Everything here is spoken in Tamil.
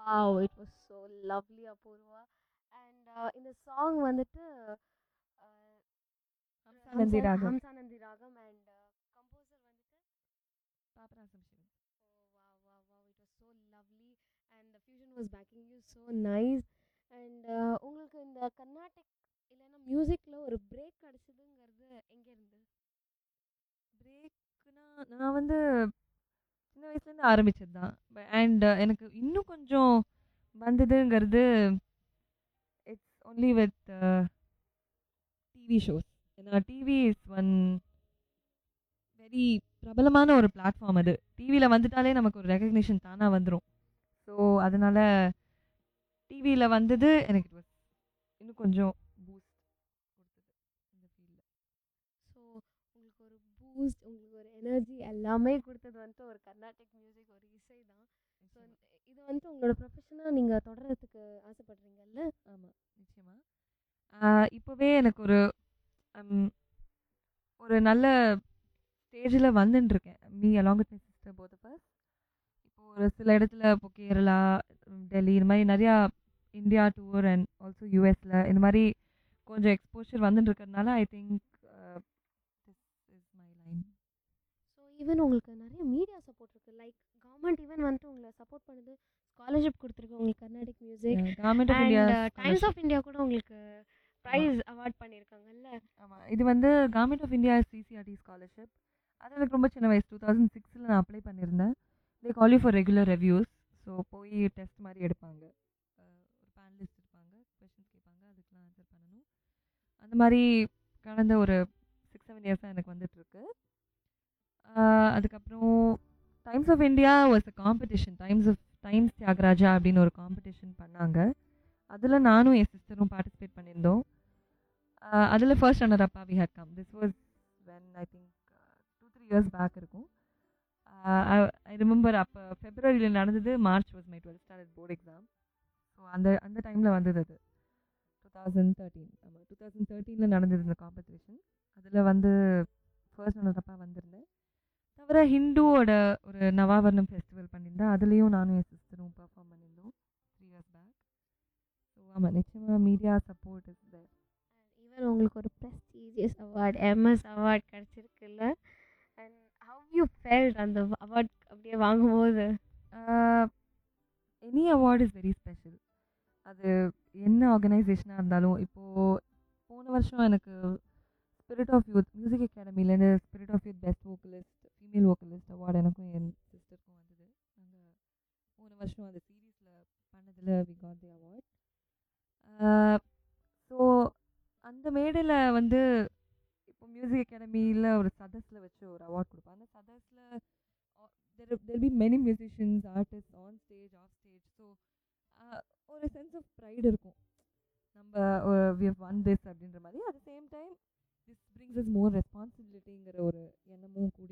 Wow it was so lovely Apoorva and இந்த சாங் வந்துட்டு uh, ஹம்சானந்தி ஹம்சா- ராகம். ஹம்சானந்தி ராகம் அண்ட் கம்போசர் வந்துட்டு Papanasam Sivan Oh wow, wow, wow! It was so lovely, and the fusion was backing you so nice. And uh, உங்களுக்கு இந்த கர்நாடிக் இல்லைன்னா மியூசிக்ல ஒரு பிரேக் கிடைச்சதுங்கிறது எங்க இருந்து பிரேக்குனா நான் வந்து சின்ன வயசுலேருந்து ஆரம்பிச்சது தான் அண்ட் எனக்கு இன்னும் கொஞ்சம் வந்ததுங்கிறது it's only with TV shows ஏன்னா டிவி இஸ் ஒன் வெரி பிரபலமான ஒரு பிளாட்ஃபார்ம் அது டிவியில் வந்துட்டாலே நமக்கு ஒரு ரெகக்னிஷன் தானாக வந்துடும் ஸோ அதனால் டிவியில் வந்தது எனக்கு it was இன்னும் கொஞ்சம் பூஸ்ட் கொடுத்தது இந்த ஃபீல்டில் ஸோ உங்களுக்கு ஒரு பூஸ்ட் உங்களுக்கு ஒரு எனர்ஜி எல்லாமே கொடுத்தது வந்துட்டு ஒரு கர்நாடிக் மியூசிக் ஒரு இசை தான் ஸோ இது வந்துட்டு உங்களோட ப்ரொஃபஷனாக நீங்கள் தொடர்றதுக்கு ஆசைப்படுறீங்கல்ல ஆமாம் நிச்சயமாக இப்போவே எனக்கு ஒரு um, ஒரு நல்ல ஸ்டேஜில் வந்துட்டுருக்கேன் me along with my sister both of இப்போ ஒரு சில இடத்துல இப்போ கேரளா டெல்லி இந்த மாதிரி நிறையா இந்தியா டூர் அண்ட் ஆல்சோ யூஎஸில் இந்த மாதிரி கொஞ்சம் எக்ஸ்போஷர் வந்துட்டு இருக்கிறதுனால I think this is my line so even உங்களுக்கு நிறைய மீடியா சப்போர்ட் இருக்குது லைக் கவர்மெண்ட் ஈவன் வந்துட்டு உங்களை சப்போர்ட் பண்ணுது ஸ்காலர்ஷிப் கொடுத்துருக்கு உங்களுக்கு Carnatic music government of India and Times of India கூட உங்களுக்கு ப்ரைஸ் அவார்ட் பண்ணியிருக்காங்கல்ல ஆமாம் இது வந்து government of India CCRT scholarship அது எனக்கு ரொம்ப சின்ன வயசு டூ தௌசண்ட் சிக்ஸில் நான் அப்ளை பண்ணியிருந்தேன் they call you for regular reviews so போய் டெஸ்ட் மாதிரி எடுப்பாங்க அஹ் ஒரு பேனலிஸ்ட் இருப்பாங்க கொஷின்ஸ் கேட்பாங்க அதுக்கெலாம் ஆன்சர் பண்ணணும் அந்த மாதிரி கடந்த ஒரு சிக்ஸ் செவன் இயர்ஸாக எனக்கு வந்துட்டுருக்கு அதுக்கப்புறம் Times of India was a competition Times of Times Thyagaraja அப்படின்னு ஒரு காம்படிஷன் பண்ணாங்க அதில் நானும் என் சிஸ்டரும் பார்ட்டிசிபேட் பண்ணியிருந்தோம் அதில் first runner up we had come this was when I think two three years back இருக்கும் ஐ ரிமெம்பர் அப்போ ஃபெப்ரவரியில் நடந்தது March was my twelfth standard board exam so அந்த அந்த டைமில் வந்தது அது டூ தௌசண்ட் தேர்ட்டீன் ஆமாம் டூ தௌசண்ட் தேர்ட்டீனில் நடந்தது இந்த காம்படிஷன் அதில் வந்து ஃபர்ஸ்ட் ரன்னர் அப்பா வந்திருந்தேன் தவிர ஹிந்துவோட ஒரு நவாவர்ணம் ஃபெஸ்டிவல் பண்ணியிருந்தேன் அதுலேயும் நானும் என் சிஸ்டரும் பர்ஃபார்ம் பண்ணியிருந்தோம் த்ரீ இயர்ஸ் பேக் ஸோ ஆமாம் நிச்சயமாக media support is there even உங்களுக்கு ஒரு ப்ரெஸ்டீஜியஸ் அவார்ட் எம்எஸ் அவார்ட் கிடச்சிருக்குல்ல அண்ட் ஹவ் யூ ஃபெல்ட் அந்த அவார்ட் அப்படியே வாங்கும்போது any award is very special அது என்ன ஆர்கனைசேஷனாக இருந்தாலும் இப்போது போன வருஷம் எனக்கு ஸ்பிரிட் ஆஃப் யூத் மியூசிக் அகாடமிலேருந்து spirit of youth best vocalist female vocalist award எனக்கும் என் சிஸ்டருக்கும் வந்தது நாங்கள் போன வருஷம் அந்த சீரீஸில் பண்ணதில் we got the award so அந்த மேடையில் வந்து இப்போ மியூசிக் அகாடமியில் ஒரு சதஸில் வச்சு ஒரு அவார்ட் கொடுப்பாங்க அந்த சதஸில் there there be many musicians artist on stage off stage so ஒரு சென்ஸ் ஆஃப் ப்ரைடு இருக்கும் நம்ம வி ஹவ் ஒன் திஸ் அப்படின்ற மாதிரி at the same time this brings is more ரெஸ்பான்சிபிலிட்டிங்கிற ஒரு எண்ணமும் கூடி